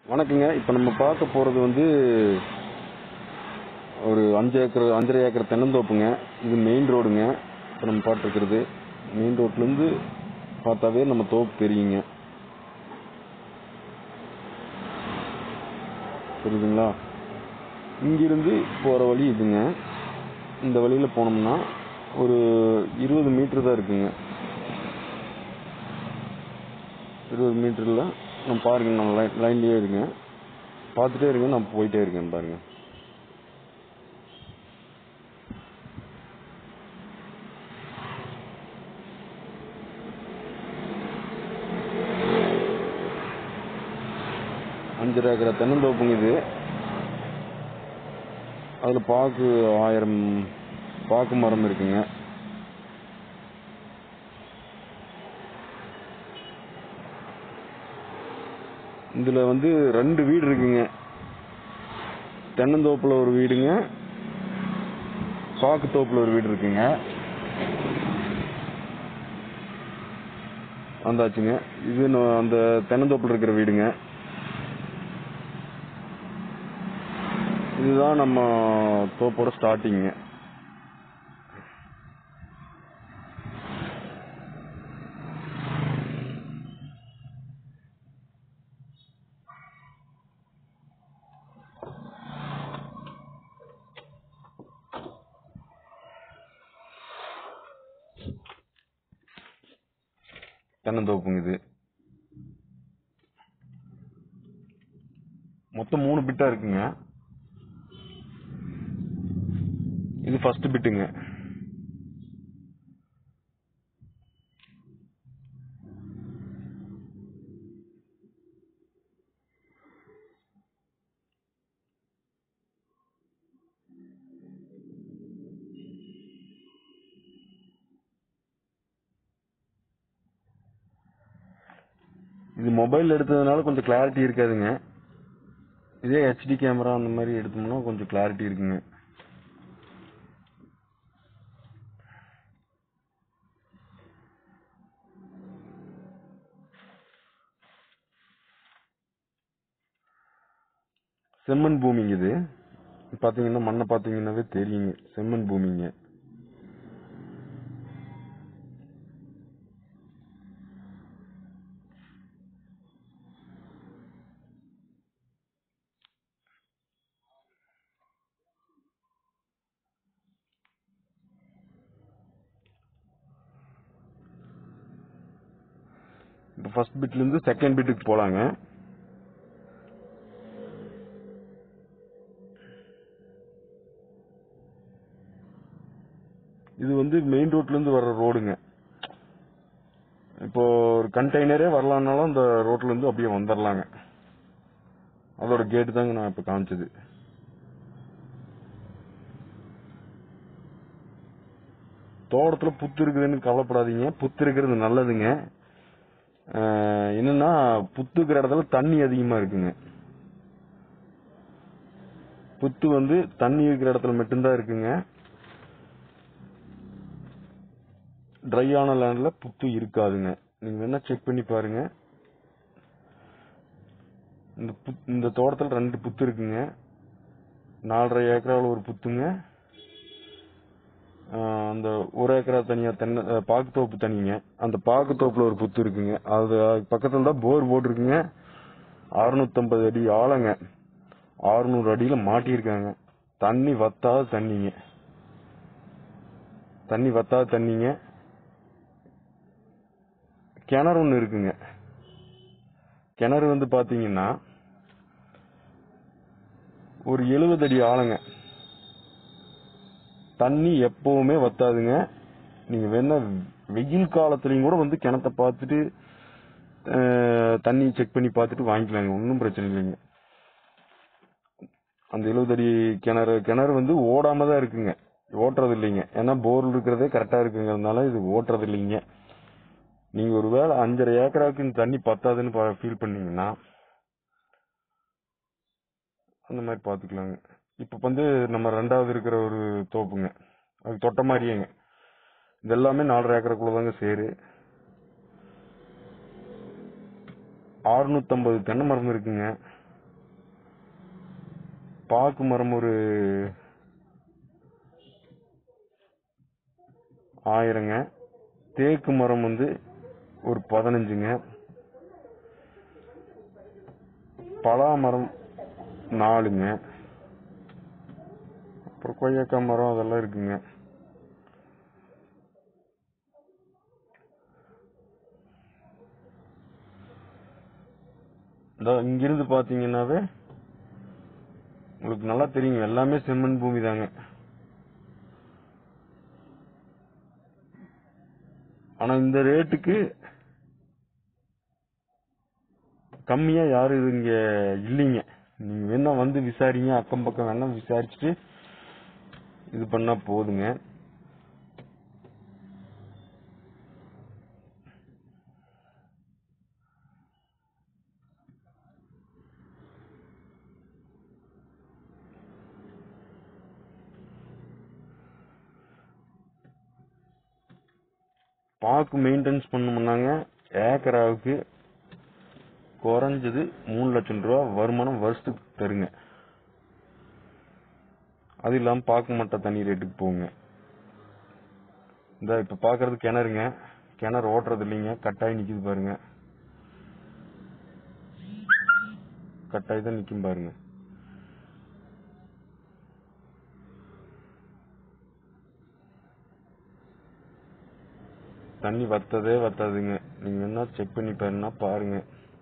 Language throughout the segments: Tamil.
வணக்கங்க இப்போ நம்ம பார்க்க போகிறது வந்து ஒரு அஞ்சு ஏக்கர் அஞ்சரை ஏக்கர் தென்னந்தோப்புங்க இது மெயின் ரோடுங்க இப்போ நம்ம பார்த்துருக்கிறது மெயின் ரோட்லேருந்து பார்த்தாவே நம்ம தோப்பு தெரியுங்க புரியுதுங்களா இங்கிருந்து போகிற வழி இதுங்க இந்த வழியில் போனோம்னா ஒரு இருபது மீட்டர் தான் இருக்குங்க இருபது மீட்டரில் நம்ம பாருங்க நம்ம லைன் லைன்லேயே இருங்க பார்த்துட்டே இருங்க நான் போயிட்டே இருக்கேன் பாருங்க அஞ்சரை ஏக்கரை தென்னந்தோப்புங்க இது அதில் பாக்கு ஆயிரம் பாக்கு மரம் இருக்குங்க இதில் வந்து ரெண்டு வீடு இருக்குங்க தென்னந்தோப்பில் ஒரு வீடுங்க பாக்கு தோப்பில் ஒரு வீடு இருக்குங்க வந்தாச்சுங்க இது நோ- அந்த தென்னந்தோப்பில் இருக்கிற வீடுங்க இதுதான் நம்ம தோப்போட ஸ்டார்டிங்க தென்னந்தோப்புங்க இது மொத்தம் மூணு பிட்டா இருக்குங்க இது ஃபர்ஸ்ட் பிட்டுங்க இது மொபைல் எடுத்ததுனால கொஞ்சம் கிளாரிட்டி இருக்காதுங்க இதே ஹெச்டி கேமரா அந்த மாதிரி எடுத்தோம்னா கொஞ்சம் கிளாரிட்டி இருக்குங்க செம்மண் பூமிங்க இது பாத்தீங்கன்னா மண்ணை பாத்தீங்கன்னாவே தெரியுங்க செம்மண் பூமிங்க இப்போ ஃபர்ஸ்ட் பிட்ல இருந்து செகண்ட் பிட்டுக்கு போலாங்க இது வந்து மெயின் ரோட்ல இருந்து வர்ற ரோடுங்க இப்போ ஒரு கண்டெய்னரே வரலான்னாலும் அந்த ரோட்ல இருந்து அப்படியே வந்துடலாங்க அதோட கேட் தாங்க நான் இப்ப காமிச்சது தோட்டத்துல புத்து இருக்குதுன்னு கவலைப்படாதீங்க புத்து இருக்கிறது நல்லதுங்க ஆஹ் என்னன்னா புத்து இருக்கிற இடத்துல தண்ணி அதிகமா இருக்குங்க புத்து வந்து தண்ணி இருக்கிற இடத்துல மட்டும்தான் இருக்குங்க ட்ரையான லேண்ட்ல புத்து இருக்காதுங்க நீங்க வேணா செக் பண்ணி பாருங்க இந்த புத்- இந்த தோட்டத்துல ரெண்டு புத்து இருக்குங்க நாலரை ஏக்கராவில் ஒரு புத்துங்க ஆஹ் அந்த ஒரு ஏக்கரா தனியா தென்னை அஹ் பாக்கு தோப்பு தனிங்க அந்த பாக்கு தோப்புல ஒரு புத்து இருக்குங்க அது அதுக்கு பக்கத்துல தான் போர் போட்டிருக்குங்க அறுநூத்தம்பது அடி ஆழங்க ஆறுநூறு அடியில மாட்டியிருக்காங்க தண்ணி வத்தாத தண்ணிங்க தண்ணி வத்தாத தண்ணிங்க கிணறு ஒன்று இருக்குங்க கிணறு வந்து பாத்தீங்கன்னா ஒரு எழுபது அடி ஆழங்க தண்ணி எப்பவுமே வத்தாதுங்க நீங்க வேணா வெயில் காலத்துலயும் கூட வந்து கிணத்த பார்த்துட்டு அஹ், தண்ணி செக் பண்ணி பார்த்துட்டு வாங்கிக்கலாங்க ஒன்றும் பிரச்சனை இல்லைங்க அந்த எழுபது அடி கிணறு கிணறு வந்து ஓடாம தான் இருக்குங்க ஓட்டுறது இல்லைங்க ஏன்னா போர் இருக்கிறதே கரெக்டா இருக்குங்கிறதுனால இது ஓட்டுறது இல்லைங்க நீங்க ஒருவேளை அஞ்சரை ஏக்கராவுக்கு இந்த தண்ணி பத்தாதுன்னு ஃபீல் பண்ணீங்கன்னா அந்த மாதிரி பாத்துக்கலாங்க இப்ப வந்து நம்ம ரெண்டாவது இருக்கிற ஒரு தோப்புங்க அது தொட்ட மாதிரியேங்க இது எல்லாமே நாலரை ஏக்கருக்குள்ள தாங்க சேரு அறுநூத்தம்பது தென்னை மரம் இருக்குங்க பாக்கு மரம் ஒரு ஆயிரங்க தேக்கு மரம் வந்து ஒரு பதினஞ்சுங்க பலா மரம் நாலுங்க அப்புறம் கொய்யாக்காய் மரம் அதெல்லாம் இருக்குங்க இந்த இங்கிருந்து பாத்தீங்கன்னாவே உங்களுக்கு நல்லா தெரியுங்க எல்லாமே செம்மண் பூமி தாங்க ஆனா இந்த ரேட்டுக்கு கம்மியா யாரும் இது இங்க இல்லைங்க நீங்க வேணா வந்து விசாரிங்க அக்கம் பக்கம் வேணா விசாரிச்சுட்டு இது பண்ணா போதுங்க பாக்கு மெயின்டெனன்ஸ் பண்ணோம்னாங்க ஏக்கராவுக்கு குறைஞ்சது மூணு லட்சம் ரூபா வருமானம் வருஷத்துக்கு தருங்க அது இல்லாம பாக்கு மட்டை தண்ணி ரேட்டுக்கு போகுங்க இந்த இப்ப பாக்குறது கிணறுங்க கிணறு ஓட்டுறது இல்லைங்க கட்டாயி நிக்குது பாருங்க கட்டாயி தான் நிக்கும் பாருங்க தண்ணி வத்ததே வத்தாதுங்க நீங்க என்ன செக் பண்ணி பாருன்னா பாருங்க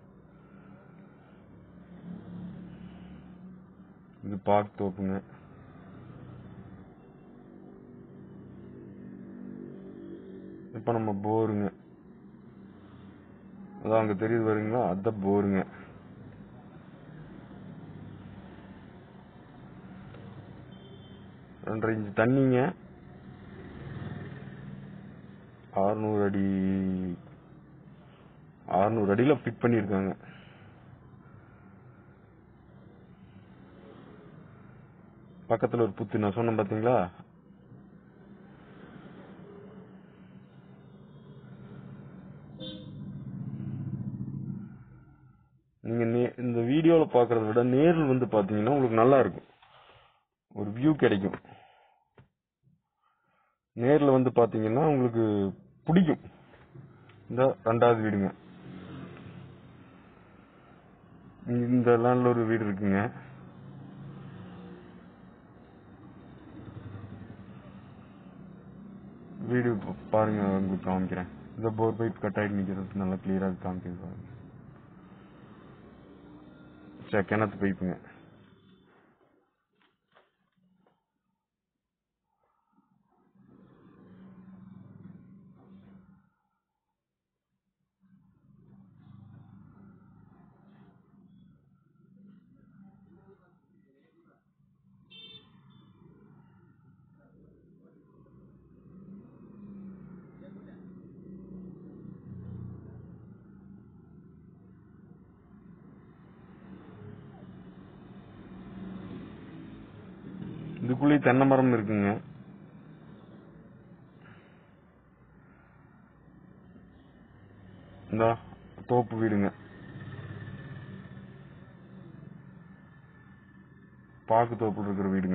இது பாக் தோப்புங்க இப்ப நம்ம போருங்க அதான் அங்க தெரியுது பாருங்களா அதான் போருங்க ரெண்டரை இன்ச் தண்ணிங்க ஆறுநூறு அடி ஆறுநூறு அடியில ஃபிட் பண்ணியிருக்காங்க பக்கத்துல ஒரு புத்து நான் சொன்னேன் பாத்தீங்களா நீங்க நே- இந்த வீடியோல பாக்குறத விட நேரில் வந்து பாத்தீங்கன்னா உங்களுக்கு நல்லா இருக்கும் ஒரு வியூ கிடைக்கும் நேர்ல வந்து பாத்தீங்கன்னா உங்களுக்கு பிடிக்கும் இந்த ரெண்டாவது வீடுங்க இந்த லேண்ட்ல ஒரு வீடு இருக்குங்க வீடு இப்ப பாருங்க உங்களுக்கு காமிக்கிறேன் இந்த போர் பைப் கட் ஆயிட்டு நிக்கிறது நல்லா கிளியரா காமிக்குது பாருங்க சரி கிணத்து பைப்புங்க இதுக்குள்ளேயே தென்னை மரம் இருக்குங்க இந்த தோப்பு வீடுங்க பாக்கு தோப்பு இருக்கிற வீடுங்க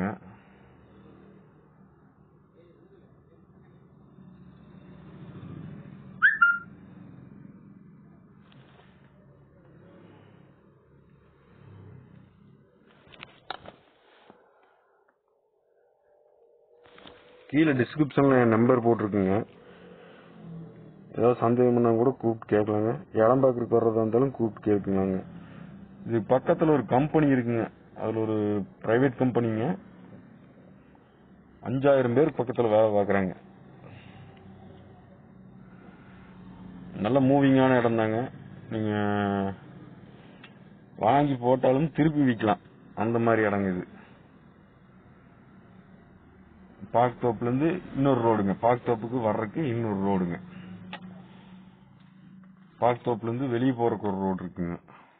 கீழே டிஸ்கிரிப்ஷன்ல என் நம்பர் போட்டிருக்குங்க ஏதாவது சந்தேகம்னா கூட கூப்பிட்டு கேட்கலாங்க இடம் பார்க்கறதுக்கு வர்றதா இருந்தாலும் கூப்பிட்டு கேட்கலாங்க இது பக்கத்துல ஒரு கம்பெனி இருக்குங்க அதுல ஒரு பிரைவேட் கம்பெனிங்க அஞ்சாயிரம் பேர் பக்கத்துல வேலை பார்க்கறாங்க நல்ல மூவிங்கான இடம் தாங்க நீங்க வாங்கி போட்டாலும் திருப்பி விற்கலாம் அந்த மாதிரி இடங்க இது பாக்தோப்புல இருந்து இன்னொரு ரோடுங்க பாக்தோப்புக்கு வர்றதுக்கு இன்னொரு ரோடுங்க பாக்தோப்புல இருந்து வெளியே போறதுக்கு ஒரு ரோடு இருக்குங்க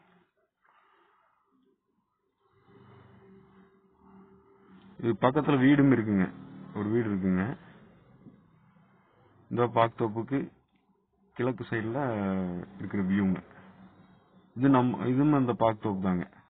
இது பக்கத்துல வீடும் இருக்குங்க ஒரு வீடு இருக்குங்க இந்த பாக்தோப்புக்கு கிழக்கு சைடுல இருக்கிற வியூங்க இது நம்ம இதுவும் அந்த பாக்தோப்பு தாங்க